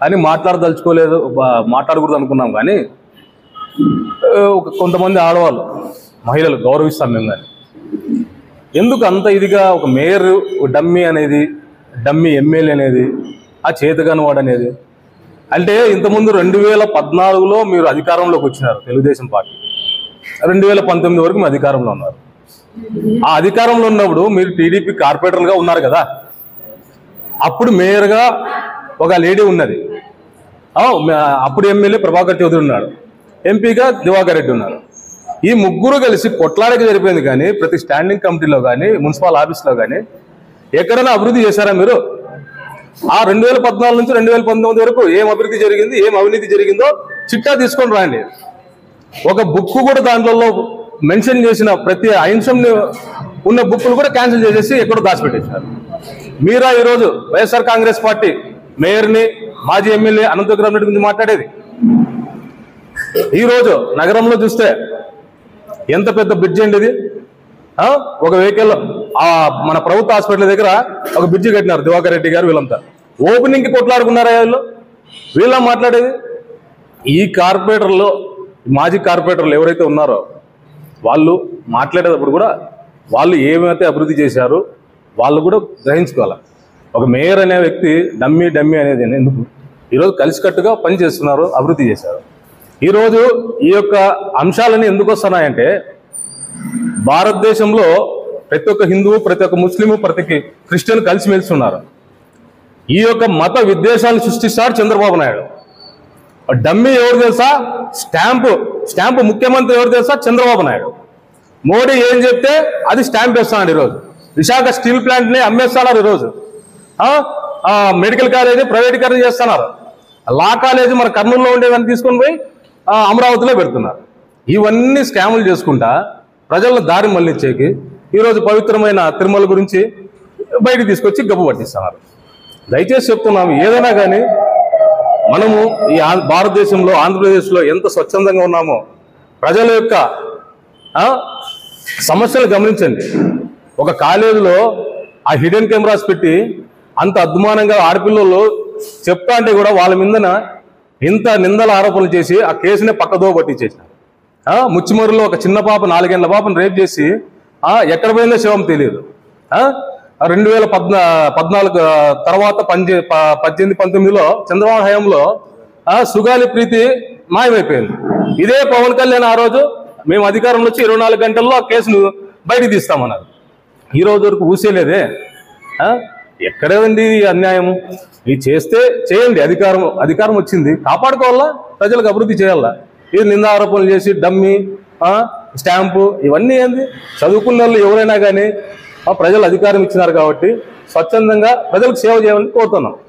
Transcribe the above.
అని మాట్లాడదలుచుకోలేదు బా- మాట్లాడకూడదు అనుకున్నాం కానీ ఆ, ఒక కొంతమంది ఆడవాళ్ళు మహిళలు గౌరవిస్తాం మేము కానీ ఎందుకు అంత ఇదిగా ఒక మేయర్ ఒక డమ్మీ అనేది డమ్మీ ఎమ్మెల్యే అనేది ఆ చేతగాని వాడు అనేది అంటే ఇంతకుముందు రెండు వేల పద్నాలుగులో మీరు అధికారంలోకి వచ్చినారు తెలుగుదేశం పార్టీ రెండు వేల పంతొమ్మిది వరకు మీ అధికారంలో ఉన్నారు ఆ అధికారంలో ఉన్నప్పుడు మీరు టీడీపీ కార్పొరేటర్గా ఉన్నారు కదా అప్పుడు మేయర్గా ఒక లేడీ ఉన్నది ఆ, మ- అప్పుడు ఎమ్మెల్యే ప్రభాకర్ చౌదరి ఉన్నాడు ఎంపీగా దివాకర్ రెడ్డి ఉన్నారు ఈ ముగ్గురు కలిసి కొట్లాడక జరిపోయింది కానీ ప్రతి స్టాండింగ్ కమిటీలో కానీ మున్సిపల్ ఆఫీస్లో కానీ ఎక్కడైనా అభివృద్ధి చేశారా మీరు ఆ రెండు వేల పద్నాలుగు నుంచి రెండు వేల పంతొమ్మిది వరకు ఏం అభివృద్ధి జరిగింది ఏం అవినీతి జరిగిందో చిట్టా తీసుకొని రాండి ఒక బుక్ కూడా దాంట్లో మెన్షన్ చేసిన ప్రతి అంశం ఉన్న బుక్లు కూడా క్యాన్సిల్ చేసేసి ఎక్కడో దాచిపెట్టేశారు మీరా ఈరోజు వైఎస్ఆర్ కాంగ్రెస్ పార్టీ మేయర్ని మాజీ ఎమ్మెల్యే అనంతగ్రామ్ రెడ్డి గురించి మాట్లాడేది ఈరోజు నగరంలో చూస్తే ఎంత పెద్ద బ్రిడ్జ్ అండి ఇది ఆ? ఒక వెహికల్ ఆ మన ప్రభుత్వ హాస్పిటల్ దగ్గర ఒక బ్రిడ్జి కట్టినారు దివాకర్ రెడ్డి గారు వీళ్ళంతా ఓపెనింగ్ కి కొట్లాడుకున్నారా వీళ్ళు వీళ్ళ మాట్లాడేది ఈ కార్పొరేటర్లో మాజీ కార్పొరేటర్లు ఎవరైతే ఉన్నారో వాళ్ళు మాట్లాడేటప్పుడు కూడా వాళ్ళు ఏమైతే అభివృద్ధి చేశారో వాళ్ళు కూడా గ్రహించుకోవాలి ఒక మేయర్ అనే వ్యక్తి డమ్మీ డమ్మీ అనేది ఎందుకు ఈరోజు కలిసికట్టుగా పని చేస్తున్నారు అభివృద్ధి చేశారు ఈరోజు ఈ యొక్క అంశాలన్నీ ఎందుకు వస్తున్నాయంటే భారతదేశంలో ప్రతి ఒక్క హిందువు ప్రతి ఒక్క ముస్లిము ప్రతి ఒక్క క్రిస్టియన్ కలిసిమెలిసి ఉన్నారు ఈ యొక్క మత విద్వేషాలను సృష్టిస్తాడు చంద్రబాబు నాయుడు డమ్మీ ఎవరు తెలుసా స్టాంపు స్టాంపు ముఖ్యమంత్రి ఎవరు తెలుసా చంద్రబాబు నాయుడు మోడీ ఏం చెప్తే అది స్టాంప్ వేస్తున్నాడు ఈరోజు విశాఖ స్టీల్ ప్లాంట్ ని అమ్మేస్తున్నారు ఈరోజు ఆ? ఆ, మెడికల్ కాలేజీ ప్రైవేటీకరణ చేస్తున్నారు లా కాలేజీ మన కర్నూలులో ఉండేదాన్ని తీసుకొని పోయి ఆ, అమరావతిలో పెడుతున్నారు ఇవన్నీ స్కాములు చేసుకుంటా ప్రజలను దారి మళ్లించేకి ఈరోజు పవిత్రమైన తిరుమల గురించి బయటికి తీసుకొచ్చి గబ్బు పట్టిస్తున్నారు దయచేసి చెప్తున్నాము ఏదైనా కానీ మనము ఈ ఆ- భారతదేశంలో ఆంధ్రప్రదేశ్లో ఎంత స్వచ్ఛందంగా ఉన్నామో ప్రజల యొక్క ఆ, సమస్యలు గమనించండి ఒక కాలేజీలో ఆ హిడెన్ కెమెరాస్ పెట్టి అంత అద్మానంగా ఆడపిల్లలు చెప్తా అంటే కూడా వాళ్ళ మీదన ఇంత నిందల ఆరోపణలు చేసి ఆ కేసునే పక్కదో పట్టించేసినారు ఆ, ముచ్చిమరులో ఒక చిన్న పాప నాలుగేళ్ల పాపను రేప్ చేసి ఆ, ఎక్కడ పోయిందో శివం తెలియదు ఆ, రెండు వేల పద్నా పద్నాలుగు ఆ, తర్వాత పంజే ప- పద్దెనిమిది పంతొమ్మిదిలో చంద్రబాబు హయాంలో ఆ, సుగాలి ప్రీతి మాయమైపోయింది ఇదే పవన్ కళ్యాణ్ ఆ రోజు మేము అధికారంలో వచ్చి ఇరవై నాలుగు గంటల్లో ఆ కేసును బయటికి తీస్తామన్నారు ఈ రోజు వరకు ఊసేలేదే ఆ? ఎక్కడేదండి ఈ అన్యాయము ఇది చేస్తే చేయండి అధికారం అధికారం వచ్చింది కాపాడుకోవాలా ప్రజలకు అభివృద్ధి చేయాలా ఇది నింద ఆరోపణలు చేసి డమ్మి ఆ, స్టాంపు ఇవన్నీ ఏంది చదువుకున్న వాళ్ళు ఎవరైనా కానీ ప్రజలు అధికారం ఇచ్చినారు కాబట్టి స్వచ్ఛందంగా ప్రజలకు సేవ చేయాలని కోరుతున్నాం